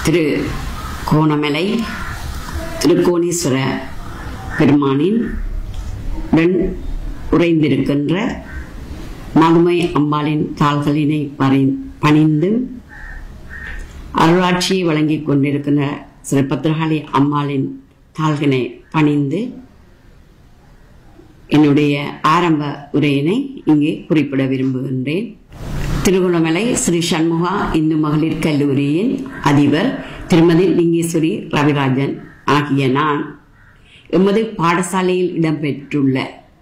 திரு கோணமலை திருக்கோணேஸ்வர பெருமானின் உடன் உறைந்திருக்கின்ற மதுமை அம்பாளின் தாள்களினை வரை பணிந்து அருளாட்சியை வழங்கிக் கொண்டிருக்கின்ற சிறு பத்திரகாளி அம்மாளின் தாள்களை பணிந்து என்னுடைய ஆரம்ப உரையினை இங்கே குறிப்பிட விரும்புகின்றேன் திருகுணமலை ஸ்ரீ சண்முகா இந்து மகளிர் கல்லூரியின் அதிபர் திருமதி லிங்கேஸ்வரி ரவிராஜன் ஆகிய நான் எமது பாடசாலையில் இடம்பெற்றுள்ள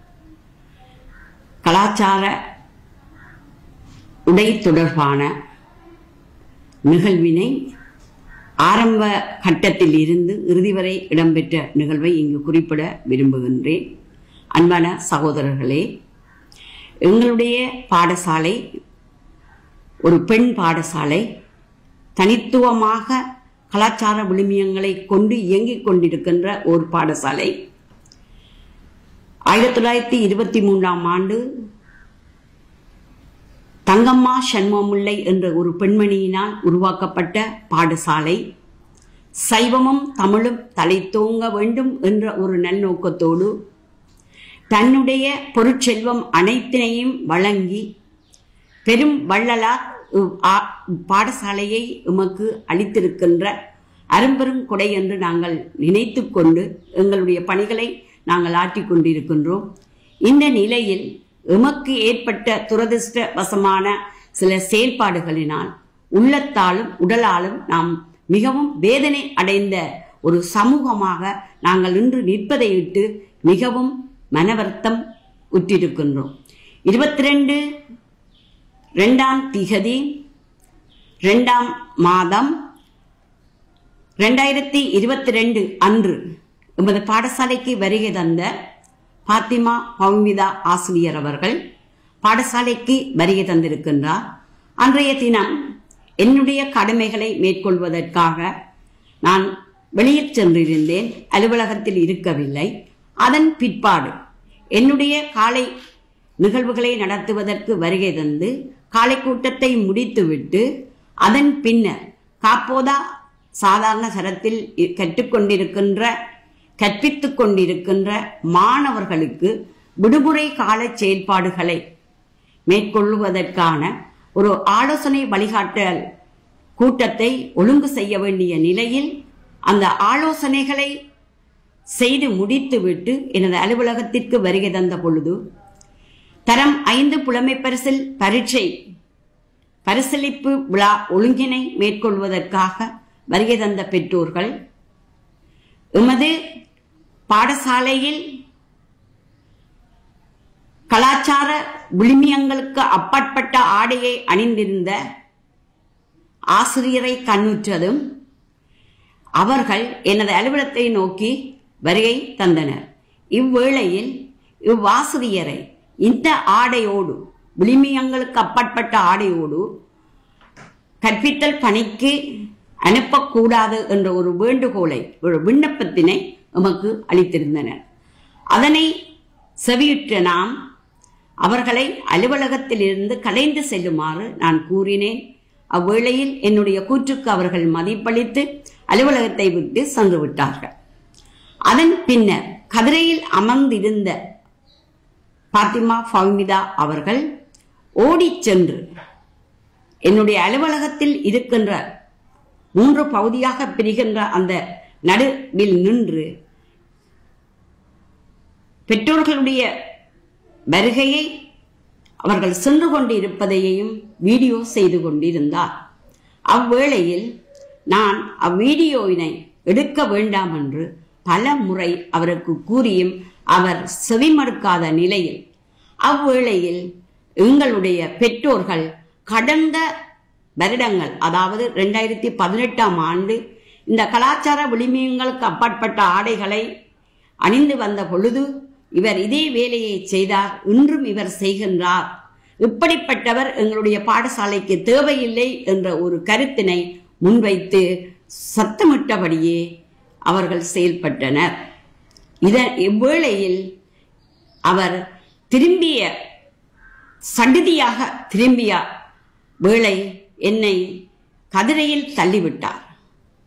கலாச்சார உடை தொடர்பான நிகழ்வினை ஆரம்ப கட்டத்தில் இருந்து இறுதி வரை இடம்பெற்ற நிகழ்வை இங்கு குறிப்பிட விரும்புகின்றேன் அன்பான சகோதரர்களே எங்களுடைய பாடசாலை ஒரு பெண் பாடசாலை தனித்துவமாக கலாச்சார விழுமியங்களை கொண்டு இயங்கிக் கொண்டிருக்கின்ற ஒரு பாடசாலை ஆயிரத்தி தொள்ளாயிரத்தி இருபத்தி மூன்றாம் ஆண்டு தங்கம்மா சண்முகமுல்லை என்ற ஒரு பெண்மணியினால் உருவாக்கப்பட்ட பாடசாலை சைவமும் தமிழும் தலைத்தோங்க வேண்டும் என்ற ஒரு நல்நோக்கத்தோடு தன்னுடைய பொருட்செல்வம் அனைத்தினையும் வழங்கி பெரும் வள்ளலார் இவ் ஆ- பாடசாலையை எமக்கு அளித்திருக்கின்ற அரும்பெரும் கொடை என்று நாங்கள் நினைத்து கொண்டு எங்களுடைய பணிகளை நாங்கள் ஆற்றிக் கொண்டிருக்கின்றோம் இந்த நிலையில் எமக்கு ஏற்பட்ட துரதிருஷ்டவசமான சில செயல்பாடுகளினால் உள்ளத்தாலும் உடலாலும் நாம் மிகவும் வேதனை அடைந்த ஒரு சமூகமாக நாங்கள் இன்று நிற்பதை விட்டு மிகவும் மனவருத்தம் உற்றிருக்கின்றோம் இருபத்தி ரெண்டு ரெண்டாம் திகதி ரெண்டாம் மாதம் ரெண்டாயிரத்தி இருபத்தி ரெண்டு அன்று எமது பாடசாலைக்கு வருகை தந்த பாத்திமா பவுமிதா ஆசிரியர் அவர்கள் பாடசாலைக்கு வருகை தந்திருக்கின்றார் அன்றைய தினம் என்னுடைய கடமைகளை மேற்கொள்வதற்காக நான் வெளியில் சென்றிருந்தேன் அலுவலகத்தில் இருக்கவில்லை அதன் பிற்பாடு என்னுடைய காலை நிகழ்வுகளை நடத்துவதற்கு வருகை தந்து காலை கூட்டத்தை முடித்துவிட்டு அதன் பின்னர் காப்போதா சாதாரண சரத்தில் இ- கற்றுக்கொண்டிருக்கின்ற கற்பித்துக் கொண்டிருக்கின்ற மாணவர்களுக்கு விடுமுறை கால செயல்பாடுகளை மேற்கொள்வதற்கான ஒரு ஆலோசனை வழிகாட்டல் கூட்டத்தை ஒழுங்கு செய்ய வேண்டிய நிலையில் அந்த ஆலோசனைகளை செய்து முடித்துவிட்டு எனது அலுவலகத்திற்கு வருகை தந்த பொழுது தரம் ஐந்து புலமை பரிசில் பரீட்சை பரிசளிப்பு விழா ஒழுங்கினை மேற்கொள்வதற்காக வருகை தந்த பெற்றோர்கள் எமது பாடசாலையில் கலாச்சார விழுமியங்களுக்கு அப்பாற்பட்ட ஆடையை அணிந்திருந்த ஆசிரியரை கண்ணுற்றதும் அவர்கள் எனது அலுவலகத்தை நோக்கி வருகை தந்தனர் இவ்வேளையில் இவ்வாசிரியரை இந்த ஆடையோடு விளிமியங்களுக்கு அப்பாற்பட்ட ஆடையோடு கற்பித்தல் பணிக்கு அனுப்பக்கூடாது என்ற ஒரு வேண்டுகோளை ஒரு விண்ணப்பத்தினை எமக்கு அளித்திருந்தனர் அதனை செவியுற்ற நாம் அவர்களை அலுவலகத்திலிருந்து கலைந்து செல்லுமாறு நான் கூறினேன் அவ்வேளையில் என்னுடைய கூற்றுக்கு அவர்கள் மதிப்பளித்து அலுவலகத்தை விட்டு சென்று விட்டார்கள் அதன் பின்னர் கதிரையில் அமர்ந்திருந்த பாத்திமா ஃபவுமிதா அவர்கள் ஓடிச் சென்று என்னுடைய அலுவலகத்தில் இருக்கின்ற மூன்று பகுதியாக பிரிகின்ற அந்த நடுவில் நின்று பெற்றோர்களுடைய வருகையை அவர்கள் சென்று கொண்டு இருப்பதையும் வீடியோ செய்து கொண்டிருந்தார் அவ்வேளையில் நான் அவ்வீடியோவினை எடுக்க வேண்டாம் என்று பல முறை அவருக்கு கூறியும் அவர் செவிமடுக்காத நிலையில் அவ்வேளையில் எங்களுடைய பெற்றோர்கள் கடந்த வருடங்கள் அதாவது ரெண்டாயிரத்தி பதினெட்டாம் ஆண்டு இந்த கலாச்சார விளிமியங்களுக்கு அப்பாற்பட்ட ஆடைகளை அணிந்து வந்த பொழுது இவர் இதே வேலையை செய்தார் இன்றும் இவர் செய்கின்றார் இப்படிப்பட்டவர் எங்களுடைய பாடசாலைக்கு தேவையில்லை என்ற ஒரு கருத்தினை முன்வைத்து சத்தமிட்டபடியே அவர்கள் செயல்பட்டனர் இத இவ்வேளையில் அவர் திரும்பிய சடிதியாக திரும்பிய வேளை என்னை கதிரையில் தள்ளிவிட்டார்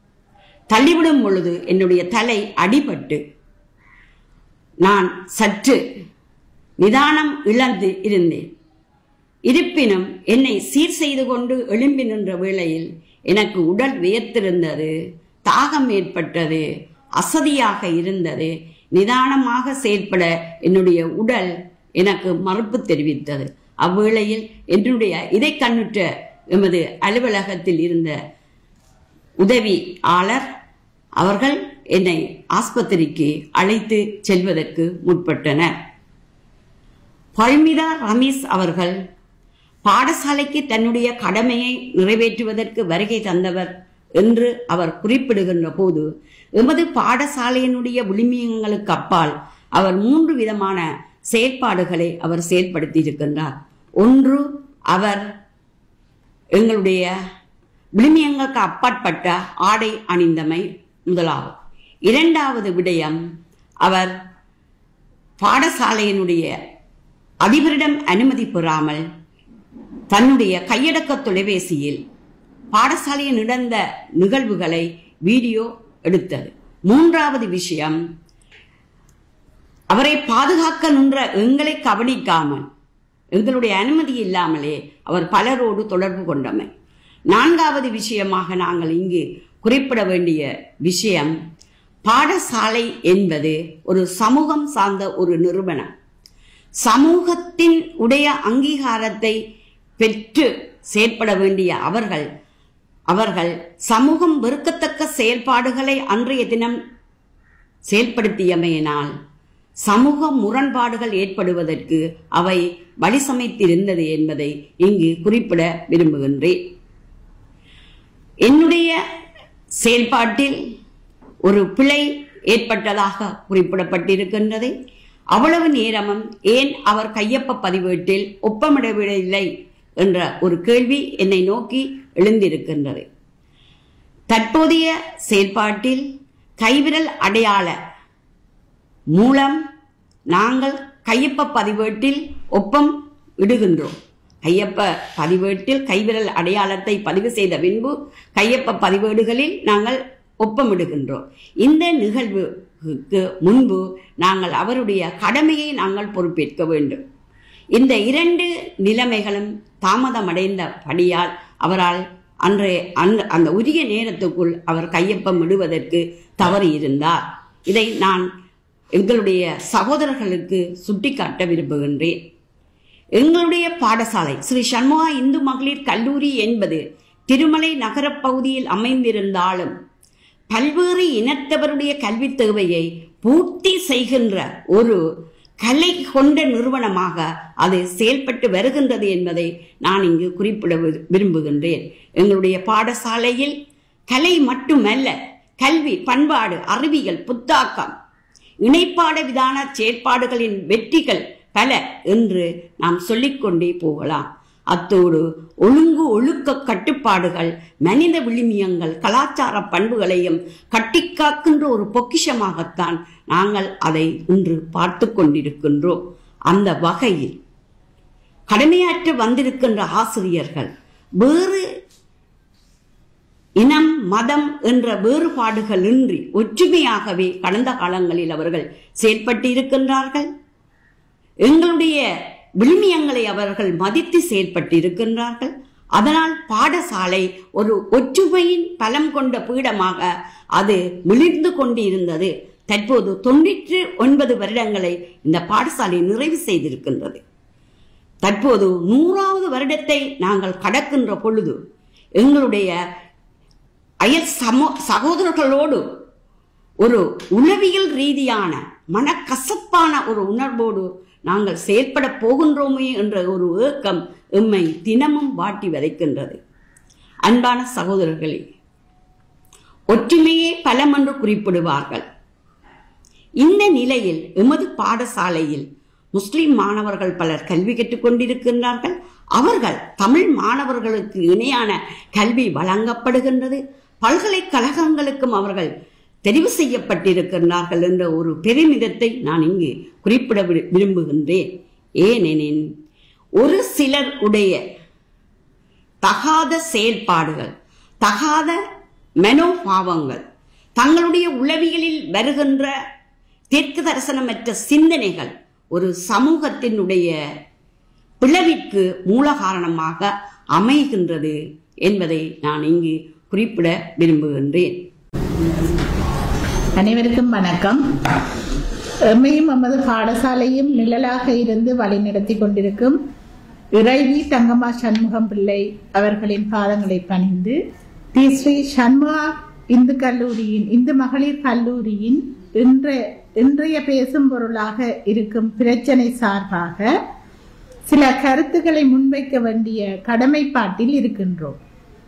தள்ளிவிடும் பொழுது என்னுடைய தலை அடிபட்டு நான் சற்று நிதானம் இழந்து இருந்தேன் இருப்பினும் என்னை சீர் செய்து கொண்டு எழும்பி நின்ற வேளையில் எனக்கு உடல் வியர்த்திருந்தது தாகம் ஏற்பட்டது அசதியாக இருந்தது நிதானமாக செயல்பட என்னுடைய உடல் எனக்கு மறுப்பு தெரிவித்தது அவ்வேளையில் என்னுடைய இதை கண்ணுற்ற எமது அலுவலகத்தில் இருந்த உதவியாளர் அவர்கள் என்னை ஆஸ்பத்திரிக்கு அழைத்து செல்வதற்கு முற்பட்டனர் பல்மிதா ரமீஸ் அவர்கள் பாடசாலைக்கு தன்னுடைய கடமையை நிறைவேற்றுவதற்கு வருகை தந்தவர் என்று அவர் குறிப்பிடுகின்ற போது எமது பாடசாலையினுடைய விளிமியங்களுக்கு அப்பால் அவர் மூன்று விதமான செயற்பாடுகளை அவர் செயல்படுத்தி இருக்கின்றார் ஒன்று அவர் எங்களுடைய விளிமியங்களுக்கு அப்பாற்பட்ட ஆடை அணிந்தமை முதலாவது இரண்டாவது விடயம் அவர் பாடசாலையினுடைய அதிபரிடம் அனுமதி பெறாமல் தன்னுடைய கையடக்க தொலைபேசியில் பாடசாலையில் நடந்த நிகழ்வுகளை வீடியோ எடுத்தது மூன்றாவது விஷயம் அவரை பாதுகாக்க நின்ற எங்களை கவனிக்காமல் எங்களுடைய அனுமதி இல்லாமலே அவர் பலரோடு தொடர்பு கொண்டமை நான்காவது விஷயமாக நாங்கள் இங்கு குறிப்பிட வேண்டிய விஷயம் பாடசாலை என்பது ஒரு சமூகம் சார்ந்த ஒரு நிறுவனம் சமூகத்தின் உடைய அங்கீகாரத்தை பெற்று செயற்பட வேண்டிய அவர்கள் அவர்கள் சமூகம் வெறுக்கத்தக்க செயல்பாடுகளை அன்றைய தினம் செயல்படுத்தியமையினால் சமூக முரண்பாடுகள் ஏற்படுவதற்கு அவை வழி சமைத்திருந்தது என்பதை இங்கு குறிப்பிட விரும்புகின்றேன் என்னுடைய செயல்பாட்டில் ஒரு பிழை ஏற்பட்டதாக குறிப்பிடப்பட்டிருக்கின்றது அவ்வளவு நேரமும் ஏன் அவர் கையொப்ப பதிவேட்டில் ஒப்பமிடவில்லை என்ற ஒரு கேள்வி என்னை நோக்கி எழுந்திருக்கின்றது தற்போதைய செயல்பாட்டில் கைவிரல் அடையாள மூலம் நாங்கள் கையொப்ப பதிவேட்டில் ஒப்பம் இடுகின்றோம் கையொப்ப பதிவேட்டில் கைவிரல் அடையாளத்தை பதிவு செய்த பின்பு கையொப்ப பதிவேடுகளில் நாங்கள் ஒப்பமிடுகின்றோம் இந்த நிகழ்வுக்கு முன்பு நாங்கள் அவருடைய கடமையை நாங்கள் பொறுப்பேற்க வேண்டும் இந்த இரண்டு நிலைமைகளும் தாமதமடைந்தபடியால் அவரால் அன்றைய அந்த அந்த உரிய நேரத்துக்குள் அவர் கையொப்பம் இடுவதற்கு தவறி இருந்தார் இதை நான் எங்களுடைய சகோதரர்களுக்கு சுட்டிக்காட்ட விரும்புகின்றேன் எங்களுடைய பாடசாலை ஸ்ரீ சண்முகா இந்து மகளிர் கல்லூரி என்பது திருமலை நகரப் பகுதியில் அமைந்திருந்தாலும் பல்வேறு இனத்தவருடைய கல்வி தேவையை பூர்த்தி செய்கின்ற ஒரு கலை கொண்ட நிறுவனமாக அது செயல்பட்டு வருகின்றது என்பதை நான் இங்கு குறிப்பிட வி- விரும்புகின்றேன் எங்களுடைய பாடசாலையில் கலை மட்டுமல்ல கல்வி பண்பாடு அறிவியல் புத்தாக்கம் இணைப்பாட விதான செயற்பாடுகளின் வெற்றிகள் பல என்று நாம் சொல்லிக்கொண்டே போகலாம் அத்தோடு ஒழுங்கு ஒழுக்க கட்டுப்பாடுகள் மனித விழுமியங்கள் கலாச்சார பண்புகளையும் கட்டிக்காக்கின்ற ஒரு பொக்கிஷமாகத்தான் நாங்கள் அதை இன்று பார்த்து கொண்டிருக்கின்றோம் அந்த வகையில் கடமையாற்ற வந்திருக்கின்ற ஆசிரியர்கள் வேறு இனம் மதம் என்ற வேறுபாடுகள் இன்றி ஒற்றுமையாகவே கடந்த காலங்களில் அவர்கள் செயல்பட்டு இருக்கின்றார்கள் எங்களுடைய விழுமியங்களை அவர்கள் மதித்து செயல்பட்டு இருக்கின்றார்கள் அதனால் பாடசாலை ஒரு ஒற்றுமையின் பலம் கொண்ட பீடமாக அது விளிர்ந்து கொண்டு இருந்தது தற்போது தொண்ணூற்று ஒன்பது வருடங்களை இந்த பாடசாலை நிறைவு செய்திருக்கின்றது தற்போது நூறாவது வருடத்தை நாங்கள் கடக்கின்ற பொழுது எங்களுடைய அயல் சமோ சகோதரர்களோடு ஒரு உளவியல் ரீதியான மனக்கசப்பான ஒரு உணர்வோடு நாங்கள் செயல்பட போகின்றோமே என்ற ஒரு ஏக்கம் எம்மை தினமும் வாட்டி வதைக்கின்றது அன்பான சகோதரர்களே ஒற்றுமையே பலம் என்று குறிப்பிடுவார்கள் இந்த நிலையில் எமது பாடசாலையில் முஸ்லிம் மாணவர்கள் பலர் கல்வி கற்றுக் கொண்டிருக்கின்றார்கள் அவர்கள் தமிழ் மாணவர்களுக்கு இணையான கல்வி வழங்கப்படுகின்றது பல்கலைக்கழகங்களுக்கும் அவர்கள் தெரிவு செய்யப்பட்டிருக்கின்றார்கள் என்ற ஒரு பெருமிதத்தை நான் இங்கு குறிப்பிட வி- விரும்புகின்றேன் ஏனெனில் ஒரு சிலர் உடைய தகாத செயல்பாடுகள் தகாத மனோபாவங்கள் தங்களுடைய உளவியலில் வருகின்ற தெற்கு தரிசனமற்ற சிந்தனைகள் ஒரு சமூகத்தினுடைய பிளவிற்கு மூல காரணமாக அமைகின்றது என்பதை நான் இங்கு குறிப்பிட விரும்புகின்றேன் அனைவருக்கும் வணக்கம் எம்மையும் நமது பாடசாலையும் நிழலாக இருந்து வழிநடத்தி கொண்டிருக்கும் இறைவி தங்கம்மா சண்முகம் பிள்ளை அவர்களின் பாதங்களை பணிந்து தி ஸ்ரீ சண்முகா இந்து கல்லூரியின் இந்து மகளிர் கல்லூரியின் இன்றைய இன்றைய பேசும் பொருளாக இருக்கும் பிரச்சனை சார்பாக சில கருத்துக்களை முன்வைக்க வேண்டிய கடமைப்பாட்டில் இருக்கின்றோம்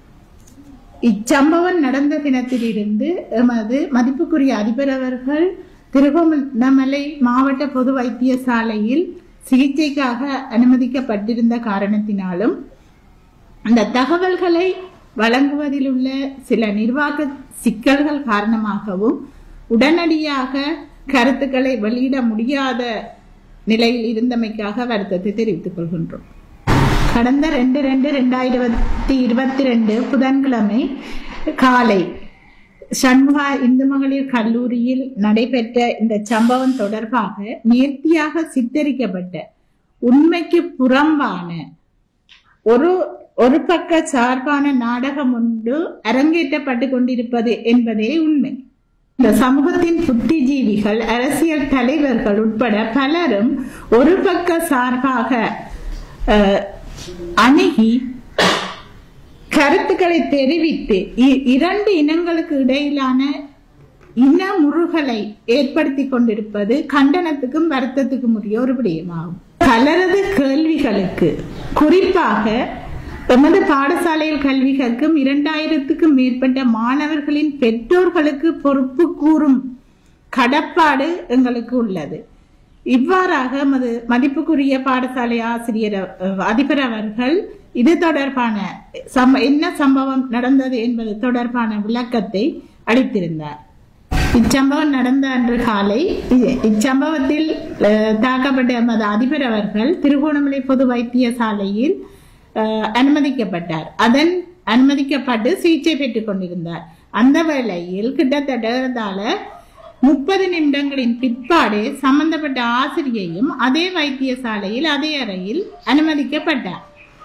இச்சம்பவம் நடந்த தினத்திலிருந்து எமது மதிப்புக்குரிய அதிபர் அவர்கள் திருகோணமலை மாவட்ட பொது வைத்தியசாலையில் சிகிச்சைக்காக அனுமதிக்கப்பட்டிருந்த காரணத்தினாலும் அந்த தகவல்களை வழங்குவதில் உள்ள சில நிர்வாக சிக்கல்கள் காரணமாகவும் உடனடியாக கருத்துக்களை வெளியிட முடியாத நிலையில் இருந்தமைக்காக வருத்தத்தை தெரிவித்துக் கொள்கின்றோம் கடந்த ரெண்டு ரெண்டு ரெண்டாயிரத்தி இருபத்தி ரெண்டு புதன்கிழமை காலை சண்முகா இந்து மகளிர் கல்லூரியில் நடைபெற்ற இந்த சம்பவம் தொடர்பாக நேர்த்தியாக சித்தரிக்கப்பட்ட உண்மைக்கு புறம்பான ஒரு ஒரு பக்க சார்பான நாடகம் ஒன்று அரங்கேற்றப்பட்டு கொண்டிருப்பது என்பதே உண்மை இந்த சமூகத்தின் புத்திஜீவிகள் அரசியல் தலைவர்கள் உட்பட பலரும் ஒரு பக்க சார்பாக அஹ், அணுகி கருத்துக்களை தெரிவித்து இ- இரண்டு இனங்களுக்கு இடையிலான இன முறுகலை ஏற்படுத்தி கொண்டிருப்பது கண்டனத்துக்கும் வருத்தத்துக்கும் உரிய ஒரு விடயமாகும் பலரது கேள்விகளுக்கு குறிப்பாக எமது பாடசாலையில் கல்வி கற்கும் இரண்டாயிரத்துக்கும் மேற்பட்ட மாணவர்களின் பெற்றோர்களுக்கு பொறுப்பு கூறும் கடப்பாடு எங்களுக்கு உள்ளது இவ்வாறாக எமது மதிப்புக்குரிய பாடசாலை ஆசிரியர் அஹ், அதிபர் அவர்கள் இது தொடர்பான சம்ப என்ன சம்பவம் நடந்தது என்பது தொடர்பான விளக்கத்தை அளித்திருந்தார் இச்சம்பவம் நடந்த அன்று காலை இ- இச்சம்பவத்தில் அஹ், தாக்கப்பட்ட எமது அதிபர் அவர்கள் திருகோணமலை பொது வைத்தியசாலையில் அஹ், அனுமதிக்கப்பட்டார் அதன் அனுமதிக்கப்பட்டு சிகிச்சை பெற்றுக் கொண்டிருந்தார் அந்த வேளையில் கிட்டத்தட்ட முப்பது நிமிடங்களின் பிற்பாடு சம்பந்தப்பட்ட ஆசிரியையும் அதே வைத்தியசாலையில் அதே அறையில் அனுமதிக்கப்பட்டார்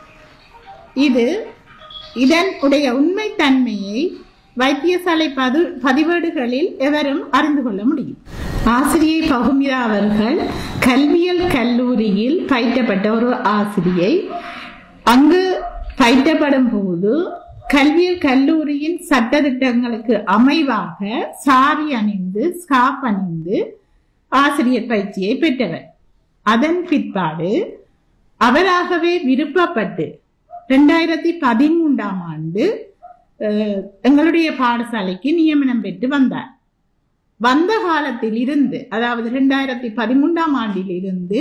இது இதன் உடைய உண்மைத்தன்மையை வைத்தியசாலை பது பதிவேடுகளில் எவரும் அறிந்து கொள்ள முடியும் ஆசிரியை பகுமிரா அவர்கள் கல்வியல் கல்லூரியில் பயிற்றப்பட்ட ஒரு ஆசிரியை அங்கு பயிற்றப்படும் போது கல்வியல் கல்லூரியின் சட்டதிட்டங்களுக்கு அமைவாக சாரி அணிந்து ஸ்காப் அணிந்து ஆசிரியர் பயிற்சியை பெற்றவர் அதன் பிற்பாடு அவராகவே விருப்பப்பட்டு ரெண்டாயிரத்தி பதிமூன்றாம் ஆண்டு அஹ், எங்களுடைய பாடசாலைக்கு நியமனம் பெற்று வந்தார் வந்த காலத்தில் இருந்து அதாவது ரெண்டாயிரத்தி பதிமூன்றாம் ஆண்டில் இருந்து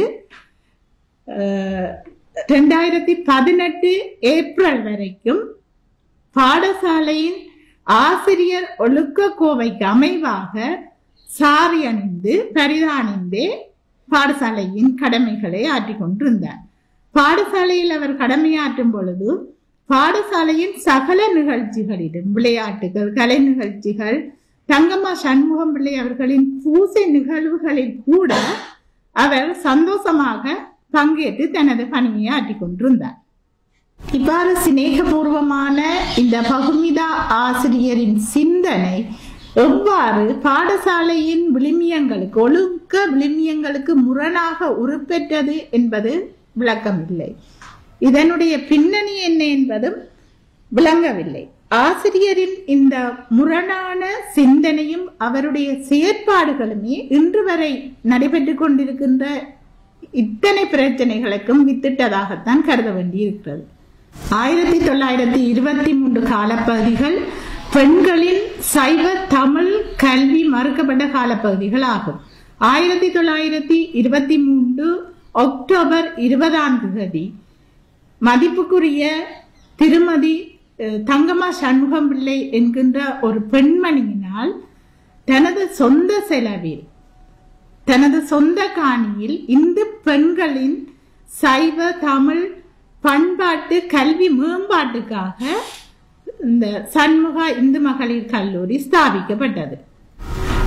ரெண்டாயிரத்தி பதினெட்டு ஏப்ரல் வரைக்கும் பாடசாலையின் ஆசிரியர் ஒழுக்க கோவைக்கு அமைவாக சாரி அணிந்து பரிதானிந்தே பாடசாலையின் கடமைகளை ஆற்றிக் கொண்டிருந்தார் பாடசாலையில் அவர் கடமையாற்றும் பொழுது பாடசாலையின் சகல நிகழ்ச்சிகளிலும் விளையாட்டுகள் கலை நிகழ்ச்சிகள் தங்கம்மா சண்முகம் பிள்ளை அவர்களின் பூசை நிகழ்வுகளில் கூட அவர் சந்தோஷமாக பங்கேற்று தனது பணியை ஆற்றிக் கொண்டிருந்தார் இவ்வாறு சிநேகபூர்வமான இந்த பகுமிதா ஆசிரியரின் சிந்தனை எவ்வாறு பாடசாலையின் விளிமியங்களுக்கு ஒழுக்க விளிமியங்களுக்கு முரணாக உருப்பெற்றது என்பது விளக்கமில்லை இதனுடைய பின்னணி என்ன என்பதும் விளங்கவில்லை ஆசிரியரின் இந்த முரணான சிந்தனையும் அவருடைய செயற்பாடுகளுமே இன்று வரை நடைபெற்றுக் கொண்டிருக்கின்ற இத்தனை பிரச்சனைகளுக்கும் வித்திட்டதாகத்தான் கருத வேண்டியிருக்கிறது ஆயிரத்தி தொள்ளாயிரத்தி இருபத்தி மூன்று காலப்பகுதிகள் பெண்களின் சைவ தமிழ் கல்வி மறுக்கப்பட்ட காலப்பகுதிகள் ஆகும் ஆயிரத்தி தொள்ளாயிரத்தி இருபத்தி மூன்று அக்டோபர் இருபதாம் தேதி மதிப்புக்குரிய திருமதி அஹ், தங்கம்மா சண்முகம் பிள்ளை என்கின்ற ஒரு பெண்மணியினால் தனது சொந்த செலவில் தனது சொந்த காணியில் இந்து பெண்களின் சைவ தமிழ் பண்பாட்டு கல்வி மேம்பாட்டுக்காக இந்த சண்முகா இந்து மகளிர் கல்லூரி ஸ்தாபிக்கப்பட்டது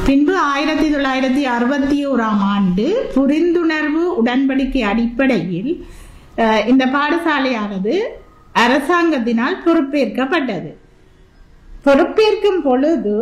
பின்பு ஆயிரத்தி தொள்ளாயிரத்தி அறுபத்தி ஓராம் ஆண்டு புரிந்துணர்வு உடன்படிக்கை அடிப்படையில் அஹ், இந்த பாடசாலையானது அரசாங்கத்தினால் பொறுப்பேற்கப்பட்டது பொறுப்பேற்கும் பொழுது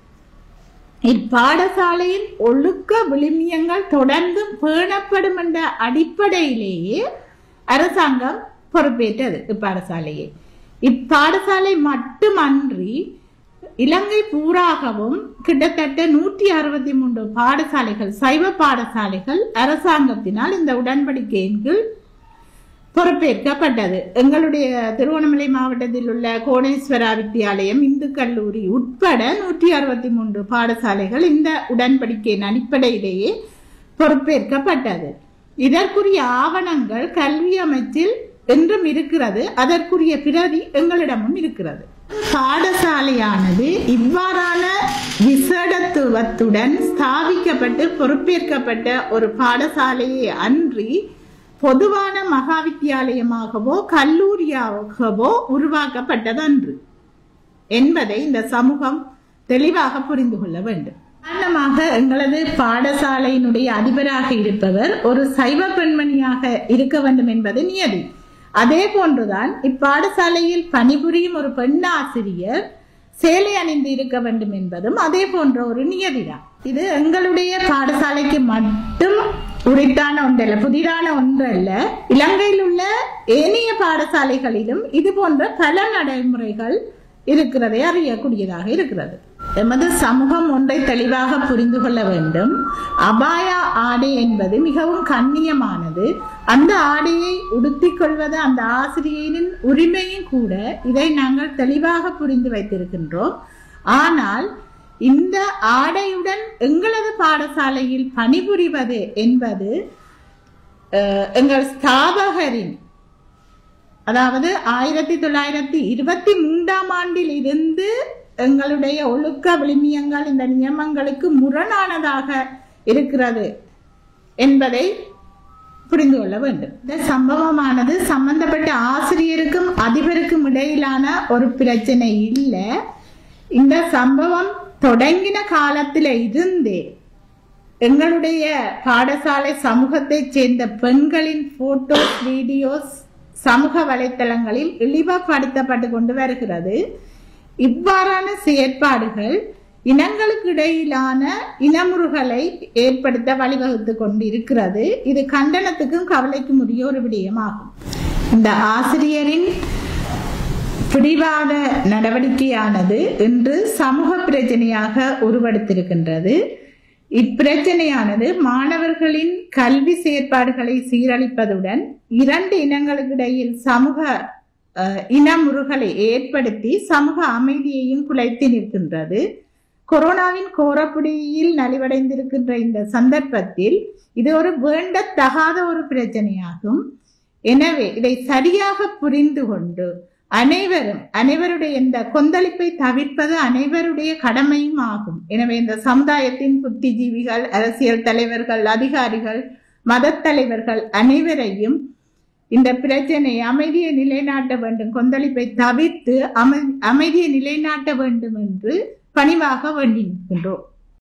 இப்பாடசாலையின் ஒழுக்க விழுமியங்கள் தொடர்ந்தும் பேணப்படும் என்ற அடிப்படையிலேயே அரசாங்கம் பொறுப்பேற்றது இப்பாடசாலையை இப்பாடசாலை மட்டுமன்றி இலங்கை பூராகவும் கிட்டத்தட்ட நூற்றி அறுபத்தி மூன்று பாடசாலைகள் சைவ பாடசாலைகள் அரசாங்கத்தினால் இந்த உடன்படிக்கையின் கீழ் பொறுப்பேற்கப்பட்டது எங்களுடைய திருவண்ணாமலை மாவட்டத்தில் உள்ள கோணேஸ்வரா வித்தியாலயம் இந்து கல்லூரி உட்பட நூற்றி அறுபத்தி மூன்று பாடசாலைகள் இந்த உடன்படிக்கையின் அடிப்படையிலேயே பொறுப்பேற்கப்பட்டது இதற்குரிய ஆவணங்கள் கல்வி அமைச்சில் என்றும் இருக்கிறது அதற்குரிய பிரதி எங்களிடமும் இருக்கிறது பாடசாலையானது இவ்வாறான விசேடத்துவத்துடன் ஸ்தாபிக்கப்பட்டு பொறுப்பேற்கப்பட்ட ஒரு பாடசாலையே அன்றி பொதுவான மகா வித்தியாலயமாகவோ கல்லூரியாகவோ உருவாக்கப்பட்டதன்று என்பதை இந்த சமூகம் தெளிவாக புரிந்து கொள்ள வேண்டும் காரணமாக எங்களது பாடசாலையினுடைய அதிபராக இருப்பவர் ஒரு சைவ பெண்மணியாக இருக்க வேண்டும் என்பது நியதி அதே போன்றுதான் இப்பாடசாலையில் பணிபுரியும் ஒரு பெண் ஆசிரியர் சேலை அணிந்து இருக்க வேண்டும் என்பதும் அதே போன்ற ஒரு நியதிதான் இது எங்களுடைய பாடசாலைக்கு மட்டும் உரித்தான ஒன்றல்ல புதிதான ஒன்றல்ல இலங்கையில் உள்ள ஏனைய பாடசாலைகளிலும் இது போன்ற பல நடைமுறைகள் இருக்கிறதை அறியக்கூடியதாக இருக்கிறது எமது சமூகம் ஒன்றை தெளிவாக புரிந்து கொள்ள வேண்டும் அபாயா ஆடை என்பது மிகவும் கண்ணியமானது அந்த ஆடையை உடுத்திக் கொள்வது அந்த ஆசிரியரின் உரிமையும் கூட இதை நாங்கள் தெளிவாக புரிந்து வைத்திருக்கின்றோம் ஆனால் இந்த ஆடையுடன் எங்களது பாடசாலையில் பணிபுரிவது என்பது அஹ், எங்கள் ஸ்தாபகரின் அதாவது ஆயிரத்தி தொள்ளாயிரத்தி இருபத்தி மூன்றாம் ஆண்டில் இருந்து எங்களுடைய ஒழுக்க விழுமியங்கள் இந்த நியமங்களுக்கு முரணானதாக இருக்கிறது என்பதை புரிந்து கொள்ள வேண்டும் இந்த சம்பவமானது சம்பந்தப்பட்ட ஆசிரியருக்கும் அதிபருக்கும் இடையிலான ஒரு பிரச்சனை இல்லை இந்த சம்பவம் தொடங்கின காலத்தில் இருந்தே எங்களுடைய பாடசாலை சமூகத்தைச் சேர்ந்த பெண்களின் போட்டோஸ் வீடியோஸ் சமூக வலைத்தளங்களில் இழிவுபடுத்தப்பட்டு கொண்டு வருகிறது இவ்வாறான செயற்பாடுகள் இனங்களுக்கு இடையிலான இனமுறுகளை ஏற்படுத்த வழிவகுத்து கொண்டிருக்கிறது இது கண்டனத்துக்கும் கவலைக்கும் உரிய ஒரு விடயமாகும் இந்த ஆசிரியரின் பிடிவாத நடவடிக்கையானது இன்று சமூக பிரச்சனையாக உருவெடுத்திருக்கின்றது இப்பிரச்சனையானது மாணவர்களின் கல்வி செயற்பாடுகளை சீரழிப்பதுடன் இரண்டு இனங்களுக்கு இடையில் சமூக அஹ், இனமுறுகளை ஏற்படுத்தி சமூக அமைதியையும் குலைத்து நிற்கின்றது கொரோனாவின் கோரப்பிடியில் நலிவடைந்திருக்கின்ற இந்த சந்தர்ப்பத்தில் இது ஒரு வேண்டத்தகாத ஒரு பிரச்சனையாகும் எனவே இதை சரியாக புரிந்து கொண்டு அனைவரும் அனைவருடைய இந்த கொந்தளிப்பை தவிர்ப்பது அனைவருடைய கடமையும் ஆகும் எனவே இந்த சமுதாயத்தின் புத்திஜீவிகள் அரசியல் தலைவர்கள் அதிகாரிகள் மதத் தலைவர்கள் அனைவரையும் இந்த பிரச்சனை அமைதியை நிலைநாட்ட வேண்டும் கொந்தளிப்பை தவிர்த்து அமை அமைதியை நிலைநாட்ட வேண்டும் என்று பணிவாக வேண்டி நிற்கின்றோம்